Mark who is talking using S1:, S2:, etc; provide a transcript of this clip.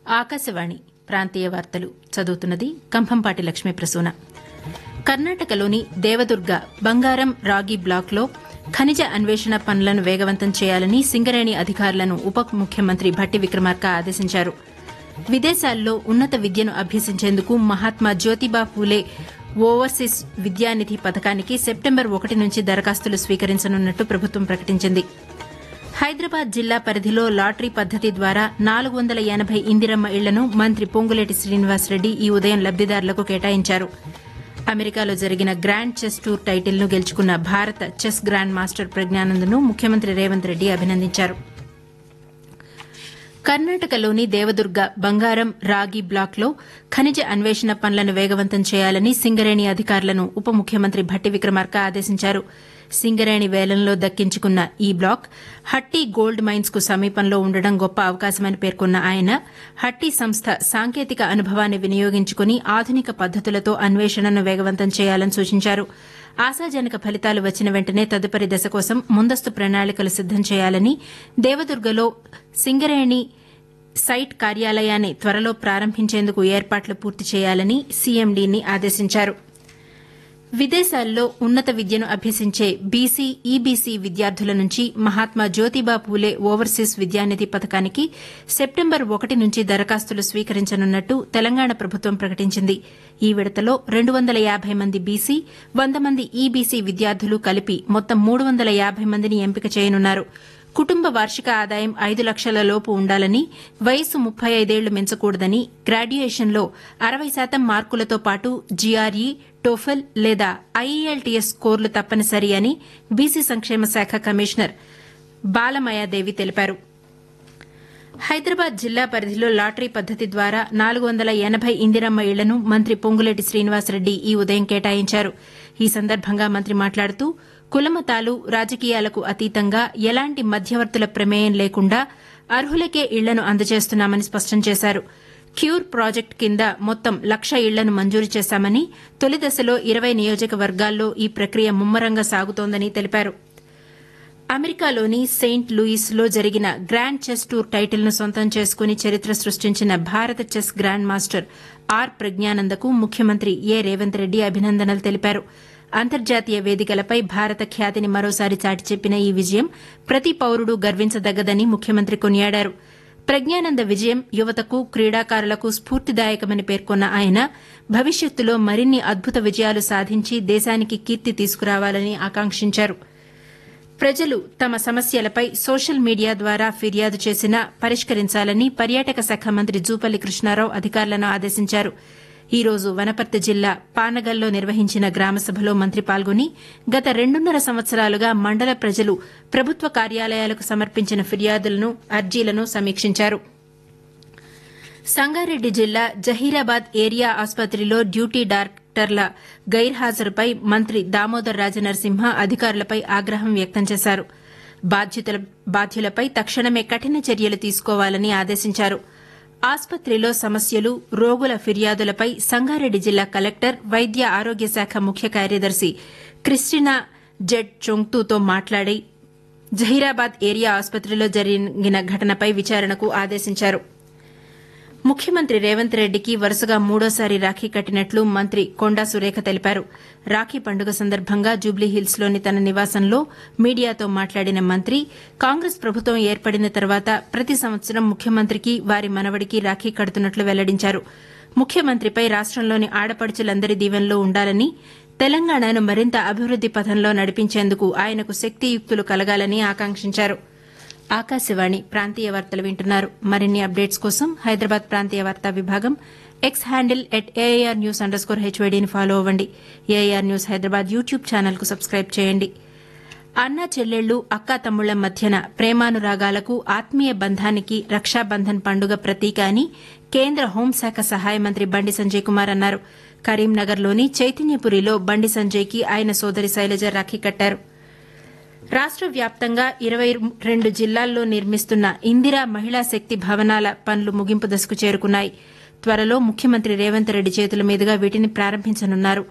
S1: ఆకాశవాణి ప్రాంతీయ వార్తలు చదువుతున్నది కంభంపాటి లక్ష్మీ ప్రసూన కర్ణాటకలోని దేవదుర్గ బంగారం రాగి బ్లాక్లో ఖనిజ అన్వేషణ పనులను వేగవంతం చేయాలని సింగరేణి అధికారులను ఉప ముఖ్యమంత్రి భట్టి విక్రమార్క ఆదేశించారు విదేశాల్లో ఉన్నత విద్యను అభ్యసించేందుకు మహాత్మా జ్యోతిబా ఫూలే ఓవర్సీస్ విద్యానిధి పథకానికి సెప్టెంబర్ ఒకటి నుంచి దరఖాస్తులు స్వీకరించనున్నట్టు ప్రభుత్వం ప్రకటించింది హైదరాబాద్ జిల్లా పరిధిలో లాటరీ పద్దతి ద్వారా నాలుగు వందల ఎనబై ఇందిరమ్మ ఇళ్లను మంత్రి పొంగులేటి శ్రీనివాసరెడ్డి ఈ ఉదయం లబ్దిదారులకు కేటాయించారు అమెరికాలో జరిగిన గ్రాండ్ చెస్ టూర్ టైటిల్ను గెలుచుకున్న భారత చెస్ గ్రాండ్ మాస్టర్ ప్రజ్ఞానందను ముఖ్యమంత్రి రేవంత్ రెడ్డి అభినందించారు కర్ణాటకలోని దేవదుర్గ బంగారం రాగి బ్లాక్లో ఖనిజ అన్వేషణ పనులను వేగవంతం చేయాలని సింగరేణి అధికారులను ఉప ముఖ్యమంత్రి భట్టి విక్రమార్క ఆదేశించారు సింగరేణి వేలంలో దక్కించుకున్న ఈ బ్లాక్ హట్టి గోల్డ్ మైన్స్ కు సమీపంలో ఉండడం గొప్ప అవకాశమని పేర్కొన్న ఆయన హట్టి సంస్థ సాంకేతిక అనుభవాన్ని వినియోగించుకుని ఆధునిక పద్దతులతో అన్వేషణను వేగవంతం చేయాలని సూచించారు ఆశాజనక ఫలితాలు వచ్చిన వెంటనే తదుపరి దశ కోసం ముందస్తు ప్రణాళికలు సిద్దం చేయాలని దేవదుర్గలో సింగరేణి సైట్ కార్యాలయాన్ని త్వరలో ప్రారంభించేందుకు ఏర్పాట్లు పూర్తి చేయాలని సీఎండీని ఆదేశించారు విదేశాల్లో ఉన్నత విద్యను అభ్యసించే బీసీ ఈబీసీ విద్యార్థుల నుంచి మహాత్మా జ్యోతిబా పూలే ఓవర్సీస్ విద్యానిధి పథకానికి సెప్టెంబర్ ఒకటి నుంచి దరఖాస్తులు స్వీకరించనున్నట్టు తెలంగాణ ప్రభుత్వం ప్రకటించింది ఈ విడతలో రెండు వందల యాబై మంది బీసీ వంద మంది ఈబీసీ విద్యార్థులు కలిపి మొత్తం మూడు వందల యాబై మందిని ఎంపిక చేయనున్నారు కుటుంబ వార్షిక ఆదాయం ఐదు లక్షల లోపు ఉండాలని వయసు ముప్పై ఐదేళ్లు మించకూడదని గ్రాడ్యుయేషన్లో అరవై శాతం మార్కులతో పాటు జీఆర్ఈ టోఫెల్ లేదా ఐఈఎల్టీఎస్ స్కోర్లు తప్పనిసరి అని బీసీ సంక్షేమ శాఖ కమిషనర్ బాలమయాదేవి తెలిపారు హైదరాబాద్ జిల్లా పరిధిలో లాటరీ పద్దతి ద్వారా నాలుగు వందల ఎనబై ఇందిరమ్మ ఇళ్లను మంత్రి పొంగులేటి శ్రీనివాసరెడ్డి ఈ ఉదయం కేటాయించారు ఈ సందర్భంగా మంత్రి మాట్లాడుతూ కులమతాలు రాజకీయాలకు అతీతంగా ఎలాంటి మధ్యవర్తుల ప్రమేయం లేకుండా అర్హులకే ఇళ్లను అందజేస్తున్నామని స్పష్టం చేశారు క్యూర్ ప్రాజెక్టు కింద మొత్తం లక్ష ఇళ్లను మంజూరు చేశామని తొలి దశలో ఇరవై నియోజకవర్గాల్లో ఈ ప్రక్రియ ముమ్మరంగా సాగుతోందని తెలిపారు అమెరికాలోని సెయింట్ లూయిస్లో జరిగిన గ్రాండ్ చెస్ టూర్ టైటిల్ను సొంతం చేసుకుని చరిత్ర సృష్టించిన భారత చెస్ గ్రాండ్ మాస్టర్ ఆర్ ప్రజ్ఞానందకు ముఖ్యమంత్రి ఏ రేవంత్ రెడ్డి అభినందనలు తెలిపారు అంతర్జాతీయ వేదికలపై భారత ఖ్యాతిని మరోసారి చాటి చెప్పిన ఈ విజయం ప్రతి పౌరుడు గర్వించదగ్గదని ముఖ్యమంత్రి కొనియాడారు ప్రజ్ఞానంద విజయం యువతకు క్రీడాకారులకు స్ఫూర్తిదాయకమని పేర్కొన్న ఆయన భవిష్యత్తులో మరిన్ని అద్భుత విజయాలు సాధించి దేశానికి కీర్తి తీసుకురావాలని ఆకాంక్షించారు ప్రజలు తమ సమస్యలపై సోషల్ మీడియా ద్వారా ఫిర్యాదు చేసినా పరిష్కరించాలని పర్యాటక శాఖ మంత్రి జూపల్లి కృష్ణారావు అధికారులను ఆదేశించారు ఈ రోజు వనపర్తి జిల్లా పానగల్లో నిర్వహించిన గ్రామసభలో మంత్రి పాల్గొని గత రెండున్నర సంవత్సరాలుగా మండల ప్రజలు ప్రభుత్వ కార్యాలయాలకు సమర్పించిన ఫిర్యాదులను అర్జీలను సమీక్షించారు సంగారెడ్డి జిల్లా జహీరాబాద్ ఏరియా ఆసుపత్రిలో డ్యూటీ డాక్టర్ల గైర్హాజరుపై మంత్రి దామోదర్ రాజనరసింహ అధికారులపై ఆగ్రహం వ్యక్తం చేశారు బాధ్యులపై తక్షణమే కఠిన చర్యలు తీసుకోవాలని ఆదేశించారు ఆసుపత్రిలో సమస్యలు రోగుల ఫిర్యాదులపై సంగారెడ్డి జిల్లా కలెక్టర్ వైద్య ఆరోగ్య శాఖ ముఖ్య కార్యదర్శి క్రిస్టినా జెడ్ చొంగ్తూతో మాట్లాడి జహీరాబాద్ ఏరియా ఆసుపత్రిలో జరిగిన ఘటనపై విచారణకు ఆదేశించారు ముఖ్యమంత్రి రేవంత్ రెడ్డికి వరుసగా మూడోసారి రాఖీ కట్టినట్లు మంత్రి కొండా సురేఖ తెలిపారు రాఖీ పండుగ సందర్భంగా జూబ్లీహిల్స్లోని తన నివాసంలో మీడియాతో మాట్లాడిన మంత్రి కాంగ్రెస్ ప్రభుత్వం ఏర్పడిన తర్వాత ప్రతి సంవత్సరం ముఖ్యమంత్రికి వారి మనవడికి రాఖీ కడుతున్నట్లు వెల్లడించారు ముఖ్యమంత్రిపై రాష్టంలోని ఆడపడుచులందరి దీవెనలో ఉండాలని తెలంగాణను మరింత అభివృద్ది పథంలో నడిపించేందుకు ఆయనకు శక్తియుక్తులు కలగాలని ఆకాంక్షించారు ఆకాశవాణి ప్రాంతీయ వార్తలు వింటున్నారు మరిన్ని అప్డేట్స్ కోసం హైదరాబాద్ ప్రాంతీయ వార్తా విభాగం X handle at AIR news underscore హెచ్వైడీని ఫాలో అవ్వండి ఏఐఆర్ న్యూస్ హైదరాబాద్ యూట్యూబ్ ఛానల్కు సబ్స్క్రైబ్ చేయండి అన్నా చెల్లెళ్లు అక్కా తమ్ముళ్ల మధ్యన ప్రేమానురాగాలకు ఆత్మీయ బంధానికి రక్షాబంధన్ పండుగ ప్రతీక అని కేంద్ర హోంశాఖ సహాయ మంత్రి బండి సంజయ్ కుమార్ అన్నారు కరీంనగర్లోని చైతన్యపురిలో బండి సంజయ్కి ఆయన సోదరి శైలజ రాఖీ కట్టారు రాష్ట వ్యాప్తంగా ఇరవై రెండు జిల్లాల్లో నిర్మిస్తున్న ఇందిరా మహిళా శక్తి భవనాల పనులు ముగింపు దశకు చేరుకున్నాయి త్వరలో ముఖ్యమంత్రి రేవంత్ రెడ్డి చేతుల మీదుగా వీటిని ప్రారంభించనున్నారు